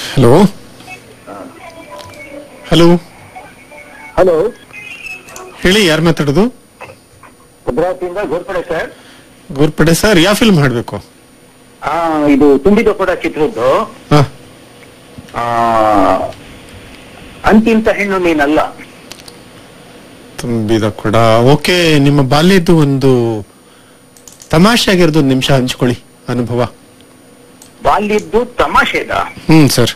Hello hello hello ಹೇಳಿ ಯಾರು ಮಾತಾಡೋದು ಭದ್ರಾವತಿಯಿಂದ ಗೋರ್ಪಡೆ ಸರ್ ಗೋರ್ಪಡೆ ಸರ್ ಯಾವ ಫಿಲ್ಮ್ ಹಾಡ್ಬೇಕು ಆ, ಇದು ತುಂಬಿದ ಕೂಡ ಚಿತ್ರದ್ದು ಹಾ ಆ, ಅಂತಿಂತ ಹೆಣ್ಣು ನೀನಲ್ಲ ತುಂಬಿದ ಕೂಡ ಓಕೆ ನಿಮ್ಮ ಬಾಲ್ಯದ್ದು ಒಂದು ತಮಾಷೆ ಆಗಿರೋದು ಒಂದು ನಿಮಿಷ ಹಂಚ್ಕೊಳ್ಳಿ ಅನುಭವ ಬಾಲ್ಯದ್ದು ತಮಾಷೆದ ಹ್ಮ್ ಸರ್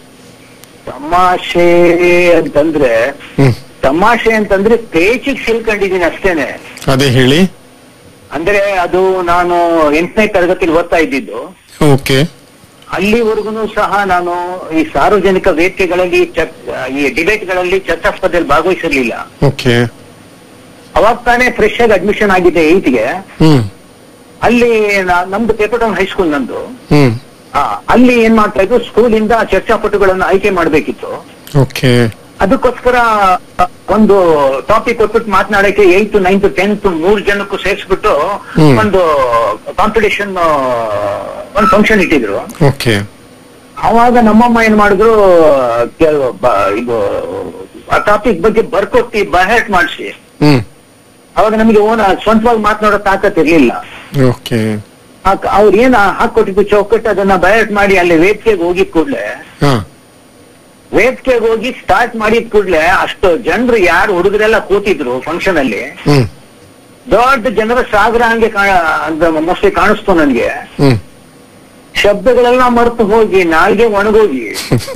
ತಮಾಷೆ ಅಂತಂದ್ರೆ ಹ್ಮ್ ತಮಾಷೆ ಅಂತಂದ್ರೆ ಪೇಚಿಗೆ ಸಿಲ್ಕೊಂಡಿದೀನಿ ಅಷ್ಟೇನೆ ಅದೇ ಹೇಳಿ ಅಂದ್ರೆ ಅದು ನಾನು ಎಂಟನೇ ತರಗತಿಲಿ ಓದ್ತಾ ಇದ್ದಿದ್ದು ಓಕೆ ಅಲ್ಲಿವರೆಗೂ ಸಹ ನಾನು ಈ ಸಾರ್ವಜನಿಕ ವೇದಿಕೆಗಳಲ್ಲಿ ಚರ್- ಈ ಡಿಬೇಟ್ಗಳಲ್ಲಿ ಚರ್ಚಾಸ್ಪರ್ಧೆಯಲ್ಲಿ ಭಾಗವಹಿಸಿರ್ಲಿಲ್ಲ ಓಕೆ ಅವಾಗ ತಾನೇ ಫ್ರೆಶ್ ಆಗಿ ಅಡ್ಮಿಷನ್ ಆಗಿದೆ ಏಯ್ಟ್ಗೆ ಹ್ಮ್ ಅಲ್ಲಿ ನಾ- ನಮ್ದು ಪೇಪರ್ ಟೌನ್ ಹೈಸ್ಕೂಲ್ ನಂದು ಹ್ಮ್ ಆ, ಅಲ್ಲಿ ಏನ್ ಮಾಡ್ತಾ ಇದ್ರು ಸ್ಕೂಲಿಂದ ಚರ್ಚಾಪಟುಗಳನ್ನು ಆಯ್ಕೆ ಮಾಡ್ಬೇಕಿತ್ತು ಓಕೆ ಅದಕ್ಕೋಸ್ಕರ ಒಂದು ಟಾಪಿಕ್ ಕೊಟ್ಬಿಟ್ಟು ಮಾತನಾಡಕ್ಕೆ ಏಯ್ತ್ ನೈನ್ತ್ ಟೆಂತ್ ಮೂರ್ ಜನಕ್ಕೂ ಸೇರಿಸ್ಬಿಟ್ಟು ಹ್ಮ್. ಒಂದು ಕಾಂಪಿಟೇಷನ್ ಒಂದು ಫಂಕ್ಷನ್ ಇಟ್ಟಿದ್ರು ಓಕೆ ಅವಾಗ ನಮ್ಮಮ್ಮ ಏನ್ ಮಾಡಿದ್ರು ಕೆಲವು ಬ- ಇದು ಆ ಟಾಪಿಕ್ ಬಗ್ಗೆ ಬರ್ಕೊಟ್ಟಿ ಬಹೆಟ್ ಮಾಡಿಸಿ ಹ್ಮ್ ಅವಾಗ ನಮಗೆ ಓನ ಸ್ವಂತವಾಗಿ ಮಾತನಾಡೋ ತಾಕತ್ ಇರ್ಲಿಲ್ಲ ಓಕೆ ಆ- ಅವ್ರು ಏನ್ ಹಾಕೊಟ್ಟಿದ್ದು ಚೌಕಟ್ಟು ಅದನ್ನ ಬಯಟ್ ಮಾಡಿ ಅಲ್ಲಿ ವೇದಿಕೆಗೆ ಹೋಗಿದ್ ಕೂಡ್ಲೆ ಹಾ ವೇದಿಕೆಗೆ ಹೋಗಿ ಸ್ಟಾರ್ಟ್ ಮಾಡಿದ ಕೂಡ್ಲೆ ಅಷ್ಟು ಜನರು ಯಾರು ಹುಡುಗರೆಲ್ಲ ಕೂತಿದ್ರು ಫಂಕ್ಷನ್ ಅಲ್ಲಿ ಹ್ಮ್ ದೊಡ್ಡ ಜನರ ಸಾಗರ ಹಂಗೆ ಮೋಸ್ಟ್ಲಿ ಕಾಣಿಸ್ತು ನನ್ಗೆ ಹ್ಮ್ ಶಬ್ದಗಳೆಲ್ಲ ಮರೆತು ಹೋಗಿ ನಾಲ್ಗೆ ಒಣಗೋಗಿ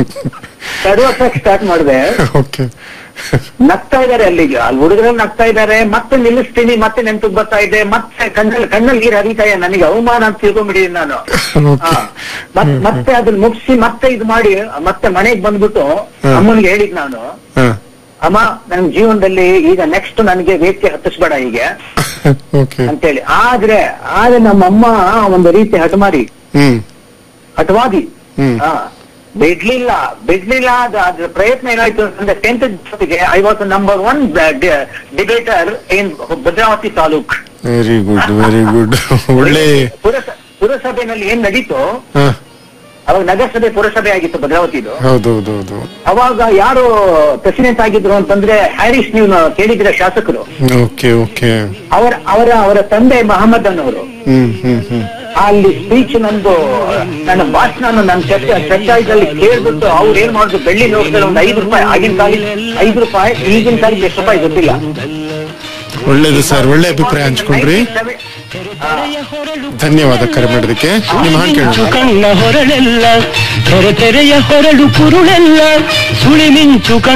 ತಡವಸಕ್ ಸ್ಟಾರ್ಟ್ ಮಾಡಿದೆ ಓಕೆ ನಗ್ತಾ ಇದಾರೆ ಅಲ್ಲಿಗೆ ಅಲ್ಲಿ ಹುಡುಗರೆಲ್ಲ ನಗ್ತಾ ಇದಾರೆ ಮತ್ತೆ ನಿಲ್ಲಿಸ್ತೀನಿ ಮತ್ತೆ ನೆನ್ಪಿಗೆ ಬರ್ತಾ ಇದೆ ಮತ್ತೆ ಕಣ್ಣಲ್ಲಿ ಕಣ್ಣಲ್ಲಿ ನೀರು ಹರಿತಾ ಇದೆ ನನಗೆ ಅವಮಾನ ಅಂತ ತಿಳ್ಕೊಂಡ್ಬಿಟ್ಟಿದ್ದೀನಿ ನಾನು ಓಕೆ ಹಾ. ಮತ್- ಮತ್ತೆ ಅದನ್ನ ಮುಗಿಸಿ ಮತ್ತೆ ಇದು ಮಾಡಿ ಮತ್ತೆ ಮನೆಗೆ ಬಂದ್ಬಿಟ್ಟು ಹಾ. ಅಮ್ಮನಿಗೆ ಹೇಳಿದ್ ನಾನು ಹಾ ಅಮ್ಮ ನನ್ ಜೀವನದಲ್ಲಿ ಈಗ ನೆಕ್ಸ್ಟ್ ನನಗೆ ವೇದಿಕೆ ಹತ್ತಿಸ್ಬೇಡ ಹೀಗೆ ಓಕೆ ಅಂತೇಳಿ ಆದ್ರೆ ಆದ್ರೆ ನಮ್ಮಮ್ಮ ಒಂದು ರೀತಿ ಹಠಮಾರಿ ಹ್ಮ್ ಹಠವಾದಿ ಹ್ಮ್ ಹಾ ಬಿಡ್ಲಿಲ್ಲ ಬಿಡ್ಲಿಲ್ಲ ಅದ- ಅದ್ರ ಪ್ರಯತ್ನ ಏನಾಯ್ತು ಅಂದ್ರೆ ಟೆಂತ್ ಜೊತೆಗೆ I was number one debater in Bhadravati taluk very good very good ಒಳ್ಳೆ ಪುರಸ ಪುರಸಭೆನಲ್ಲಿ ಏನ್ ನಡೀತು ಹಾ ಅವಾಗ ನಗರಸಭೆ ಪುರಸಭೆ ಆಗಿತ್ತು ಭದ್ರಾವತಿದು ಹೌದೌದೌದು ಅವಾಗ ಯಾರು ಪ್ರೆಸಿಡೆಂಟ್ ಆಗಿದ್ರು ಅಂತಂದ್ರೆ ಹ್ಯಾರಿಸ್ ನೀವು ಕೇಳಿದಿರ ಶಾಸಕರು ಓಕೆ ಓಕೆ ಅವರ ಅವರ ಅವರ ತಂದೆ ಮಹಮ್ಮದ್ ಅನ್ನೋರು ಹ್ಮ್ ಹ್ಮ್ ಹ್ಮ್ ಅಲ್ಲಿ ಸ್ಪೀಚ್ ನಂದು ನನ್ನ ಭಾಷಣ ನನ್ನ ಚರ್ಚೆ ಚರ್ಚಾದಲ್ಲಿ ಕೇಳ್ಬಿಟ್ಟು ಅವ್ರು ಏನ್ ಮಾಡಿದ್ರು ಬೆಳ್ಳಿ ನೋಡಿದ್ರೆ ಒಂದು ಐದು ರೂಪಾಯಿ ಆಗಿನ ಕಾಲ ಐದು ರೂಪಾಯಿ ಈಗಿನ ಕಾಲಕ್ಕೆ ಎಷ್ಟು ರೂಪಾಯಿ ಗೊತ್ತಿಲ್ಲ ಒಳ್ಳೇದು ಸರ್ ಒಳ್ಳೆ ಅಭಿಪ್ರಾಯ ಹಂಚ್ಕೊಂಡ್ರಿ ಆ, ಧನ್ಯವಾದ ಕರೆ ಮಾಡೋದಕ್ಕೆ ನಿಮ್ಮ ಹಾಗೆ ಮಿಂಚು ಕೇಳೋಣ ಕಣ್ಣ ಹೊರಳೆಲ್ಲ ತೆರೆ ತೆರೆಯ ಹೊರಳು ಕುರುಳೆಲ್ಲ ಸುಳಿ ಮಿಂಚು ಕಣ್ಣ